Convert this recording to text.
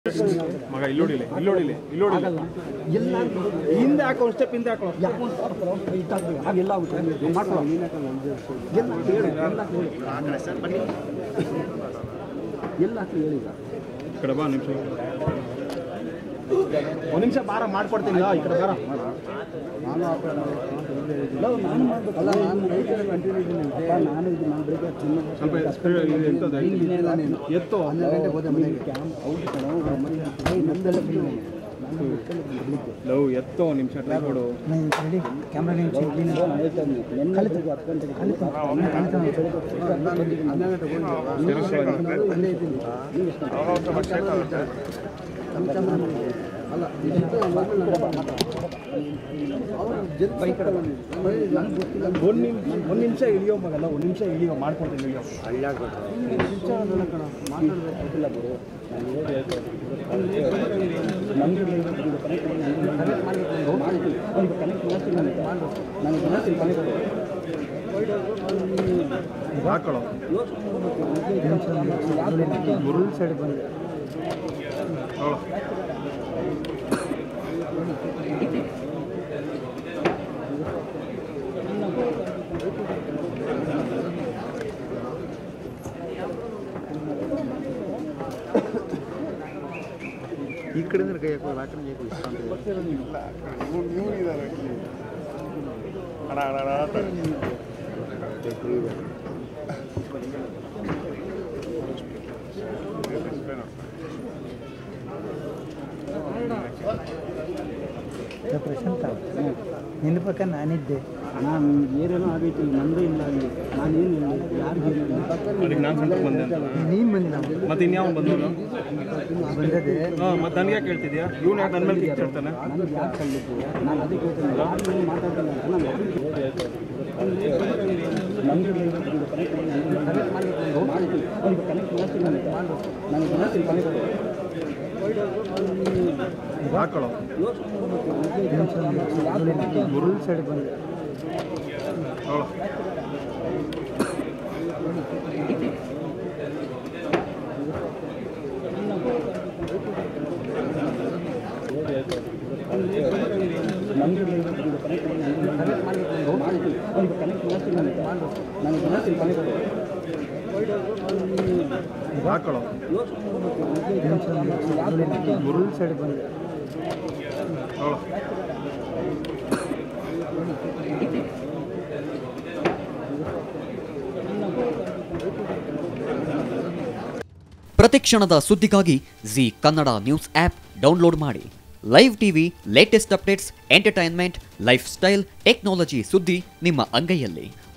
ಮಗ ಇಲ್ಲೋಡಿಲೆ ಇಲ್ಲೋಡಿಲೆ ಇಲ್ಲೋಡಿಲೆ ಎಲ್ಲ ಹಿಂದೆ ಹಾಕೋ ಒಂದು ಸ್ಟೆಪ್ ಹಿಂದೆ ಹಾಕೋ ಯಾಕೋ ಒಂದು ಮಾಡ್ಕೊಳ್ಳೋ ಇಟ್ಟಾಗ್ತದೆ ಹಾಗೆಲ್ಲ ಆಗುತ್ತೆ ಮಾಡ್ಕೊಳ್ಳೋ ಎಲ್ಲ ಹೇಳಿ ಎಲ್ಲ ಹೇಳಿ ಎಲ್ಲ ಹಾಕಿ ಹೇಳಿ ಈಗ ಈ ಕಡೆ ಬಾ ನಿಮಿಷ ಒಂದು ನಿಮಿಷ ಬಾರ ಮಾಡ್ಕೊಡ್ತೀನಿ ಈ ಕಡೆ ಬಾರ ಇಲ್ಲ, ನಾನು ಮಾಡ್ಬೇಕಲ್ಲ ನಾನು ರೈತರ ಕಂಟಿನ್ಯೂ ಇದ್ದೀನಿ ಅಪ್ಪ, ನಾನು ಇದು ನಾನು ಬೆಳಿಗ್ಗೆ ಚಿನ್ನ ಸ್ವಲ್ಪ ಇದು ಎಂತದ್ದು? ಇಲ್ಲ ನೀನು ಎತ್ತು ಹನ್ನೆರಡು ಗಂಟೆಗೆ ಹೋದೆ ಮನೆಗೆ ಕ್ಯಾಂಪ್ ಹೌದು ಕಣೋ, ಮನೆ ಏಯ್, ನಂದೆಲ್ಲ ಬಿಡು. ನಾನು ಬಿಟ್ಕೊಂಡು ಬಿಡ್ಲಿಕ್ಕೆ. ಲವ್ ಎತ್ತೋ ಒಂದು ನಿಮಿಷ ಟ್ರೈ ಕೊಡು ಕ್ಯಾಮ್ರಾ ನೀವು ಚೆಕ್ ಕ್ಲೀನ್ ಕಲಿತು ಹತ್ತು ಗಂಟೆಗೆ ಕಲಿತು ಹನ್ನೆರಡು ಗಂಟೆಗೆ ಬಂದಿದ್ದೀರಾ? ಇಲ್ಲೇ ಇದ್ದೀನಿ. ನೀವು ಎಷ್ಟು ಗಂಟೆಗೆ? ನಮ್ಮ ಕ್ಯಾಮ್ರಾ ನೋಡಿ. ಅಲ್ಲ ಇದಕ್ಕೆ ಮೊದಲು ನಮ್ಮ ಮಾತಾಡು. ಅವ್ರು ಜಲ್ದಿ ಬೈಕ್ ಕಡೆ ಬಂದಿದ್ದು. ನಂಗೆ ಗೊತ್ತಿಲ್ಲ ಒಂದು ನಿಮಿಷ ಒಂದು ನಿಮಿಷ ಇಳಿಯೋ ಮಗಲ್ಲ ಒಂದು ನಿಮಿಷ ಇಳಿಯೋ ಮಾಡ್ಕೊಡ್ತೀನಿ ಇಳಿಯೋ ನಿಜ ಅದಲ್ಲ ಕಣ ಮಾತಾಡಬೇಕು ಗೊತ್ತಿಲ್ಲ ಗುರು ನಮಗೆ ಕನೆಕ್ಟ್ ಮಾಡಬೇಕು ಮಾಡ್ತೀನಿ ಅವ್ನಿಗೆ ಕನೆಕ್ಟ್ ಮಾಡ್ತೀನಿ ನನಗೆ ನನಗೆ ಮಾಡ್ತೀನಿ ಕನೆಕ್ಟ್ ಹಾಕೊಳ್ಳೋ ಮುರುಳ್ ಸೈಡ್ ಬಂದೆ ಅವಳು ಈ ಕಡೆಯಿಂದ ಕೈ ಹಾಕೋ ಆ ಕಡೆ ಕೈ ಇಷ್ಟ ಪ್ರಶಾಂತ ನಿನ್ನ ಪಕ್ಕ ನಾನಿದ್ದೆ ನಾನು ಏನೇನೋ ಆಗೈತಿ ನಂದೇ ಇಲ್ಲ ಅಲ್ಲಿ ನಾನೇನು ಯಾರಿಗೂ ಅದಕ್ಕೆ ನಾನು ಸಂತಕ್ಕೆ ಬಂದೆ ಅಂತ ನೀನು ಬಂದಿಲ್ಲ ಮತ್ತೆ ಇನ್ಯಾವನು ಬಂದವನು ಬಂದದೆ ಹಾಂ ಮತ್ತೆ ನನಗೆ ಯಾಕೆ ಹೇಳ್ತಿದ್ಯಾ ಇವ್ನು ಯಾಕೆ ನನ್ನ ಮೇಲೆ ಕಿಚ್ಚ ಹೇಳ್ತಾನೆ ನನಗೆ ಯಾಕೆ ಕಳ್ಳಿದ್ದು ನಾನು ಅದಕ್ಕೆ ಹೇಳ್ತೇನೆ ಯಾರು ಮಾತಾಡ್ತಿಲ್ಲ ಅಂತ ನಾನು ನಮಗೆ ಕನೆಕ್ಟ್ ಮಾಡಬೇಕು ಮಾಡ್ತೀನಿ ಅವ್ನಿಗೆ ಕನೆಕ್ಟ್ ಮಾಡ್ತೀನಿ ನನಗೆ ನನಗೆ ಮಾಡ್ತೀನಿ ಕನೆಕ್ಟ್ ಹಾಕೊಳ್ಳೋ ಮುರುಳ್ ಸೈಡ್ ಬಂದೆ ಅವಳು ನಮಗೆ ಕನೆಕ್ಟ್ ಮಾಡಬೇಕು ಮಾಡ್ತೀನಿ ಅವ್ನಿಗೆ ಕನೆಕ್ಟ್ ಮಾಡ್ತೀನಿ ನನಗೆ ನನಗೆ ಮಾಡ್ತೀನಿ ಕನೆಕ್ಟ್ ಹಾಕೊಳ್ಳೋ ಮುರುಳ್ ಸೈಡ್ ಬಂದೆ ಅವಳು ಪ್ರತಿಕ್ಷಣದ ಸುದ್ದಿಗಾಗಿ Zee Kannada news app download ಮಾಡಿ live TV latest updates entertainment lifestyle technology ಸುದ್ದಿ ನಿಮ್ಮ ಅಂಗೈಯಲ್ಲಿ